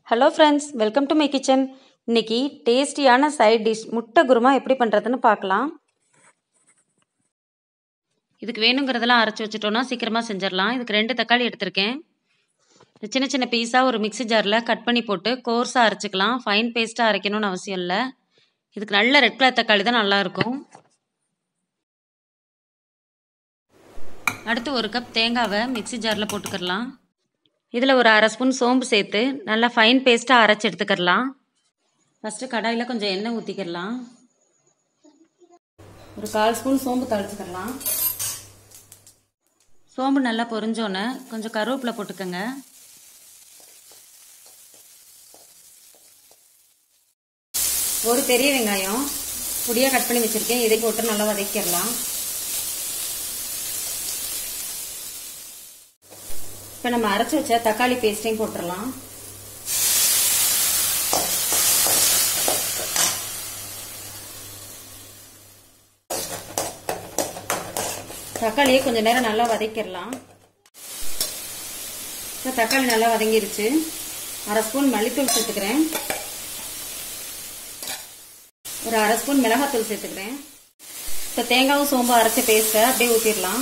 hello friends welcome to my kitchen இன்னைக்கு டேஸ்டியான side dish முட்டை குருமா எப்படி பண்ணுறதுன்னு பார்க்கலாம் இதுக்கு வேணுங்கிறதெல்லாம் அரைச்சி வச்சுட்டோன்னா சீக்கிரமாக செஞ்சிடலாம் இதுக்கு ரெண்டு தக்காளி எடுத்திருக்கேன் இது சின்ன சின்ன பீஸாக ஒரு மிக்ஸி ஜாரில் கட் பண்ணி போட்டு கோர்ஸாக அரைச்சிக்கலாம் ஃபைன் பேஸ்ட்டாக அரைக்கணும்னு அவசியம் இல்லை இதுக்கு நல்ல ரெட் கலர் தக்காளி தான் நல்லாயிருக்கும் அடுத்து ஒரு கப் தேங்காவை மிக்ஸி ஜாரில் போட்டுக்கிடலாம் இதில் ஒரு அரை ஸ்பூன் சோம்பு சேர்த்து நல்லா ஃபைன் பேஸ்ட்டாக அரைச்சி எடுத்துக்கிடலாம் ஃபஸ்ட்டு கடாயில் கொஞ்சம் எண்ணெய் ஊற்றிக்கிடலாம் ஒரு கால் ஸ்பூன் சோம்பு தளிச்சுக்கிடலாம் சோம்பு நல்லா பொரிஞ்சோன்னே கொஞ்சம் கருவேப்பிலை போட்டுக்கோங்க ஒரு பெரிய வெங்காயம் பொடியாக கட் பண்ணி வச்சுருக்கேன் இதை போட்டு நல்லா வதக்கிடலாம் இப்போ நம்ம அரைச்சி வச்ச தக்காளி பேஸ்ட்டையும் போட்டுடலாம் தக்காளியை கொஞ்சம் நேரம் நல்லா வதக்கிடலாம் இப்போ தக்காளி நல்லா வதங்கிருச்சு அரை ஸ்பூன் மல்லித்தூள் சேர்த்துக்கிறேன் ஒரு அரை ஸ்பூன் மிளகாத்தூள் சேர்த்துக்கிறேன் இப்போ தேங்காயும் சோம்பு அரைச்ச பேஸ்ட்டை அப்படியே ஊற்றிடலாம்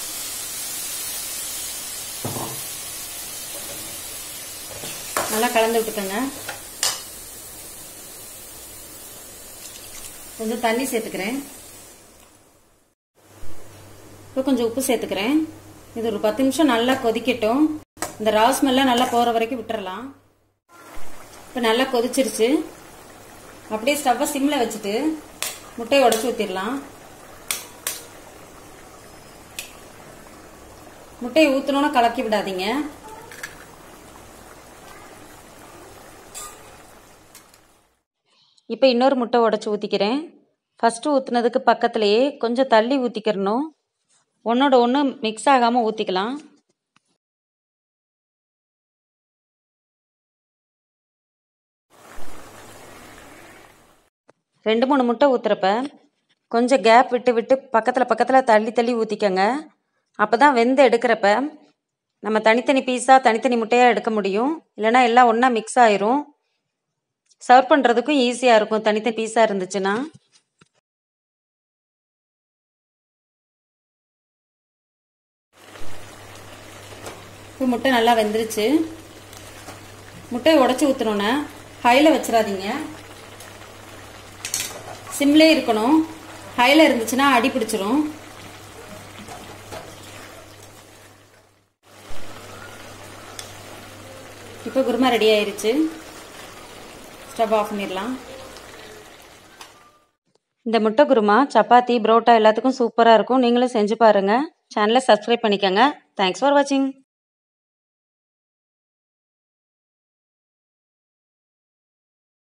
நல்லா கலந்து விட்டுக்கோங்க கொஞ்சம் தண்ணி சேர்த்துக்கிறேன் இப்போ கொஞ்சம் உப்பு சேர்த்துக்கிறேன் இது ஒரு பத்து நிமிஷம் நல்லா கொதிக்கட்டும் இந்த ராஸ்மெல்லாம் நல்லா போகிற வரைக்கும் விட்டுறலாம் இப்போ நல்லா கொதிச்சிருச்சு அப்படியே ஸ்டவ்வை சிம்மில் வச்சுட்டு முட்டையை உடச்சி ஊற்றிடலாம் முட்டையை ஊற்றணுன்னு கலக்கி விடாதீங்க இப்போ இன்னொரு முட்டை உடச்சி ஊற்றிக்கிறேன் ஃபஸ்ட்டு ஊற்றுனதுக்கு பக்கத்துலேயே கொஞ்சம் தள்ளி ஊற்றிக்கிறணும் ஒன்றோட ஒன்று மிக்ஸ் ஆகாமல் ஊற்றிக்கலாம் ரெண்டு மூணு முட்டை ஊற்றுறப்ப கொஞ்சம் கேப் விட்டு விட்டு பக்கத்தில் பக்கத்தில் தள்ளி தள்ளி ஊற்றிக்கங்க அப்போ தான் வெந்து எடுக்கிறப்ப நம்ம தனித்தனி பீஸாக தனித்தனி முட்டையாக எடுக்க முடியும் இல்லைனா எல்லாம் ஒன்றா மிக்ஸ் ஆயிரும் சர்வ் பண்ணுறதுக்கும் ஈஸியாக இருக்கும் தனித்தனி பீஸாக இருந்துச்சுன்னா இப்போ முட்டை நல்லா வெந்துருச்சு முட்டையை உடச்சி ஊற்றணுன்னா ஹையில் வச்சிடாதீங்க சிம்லே இருக்கணும் ஹையில் இருந்துச்சுன்னா அடி பிடிச்சிரும் இப்போ குருமா ரெடி ஆயிருச்சு ஸ்டவ் ஆஃப் பண்ணிடலாம் இந்த முட்டை குருமா சப்பாத்தி புரோட்டா எல்லாத்துக்கும் சூப்பராக இருக்கும் நீங்களும் செஞ்சு பாருங்கள் சேனலை சப்ஸ்கிரைப் பண்ணிக்கோங்க தேங்க்ஸ் ஃபார் வாட்சிங்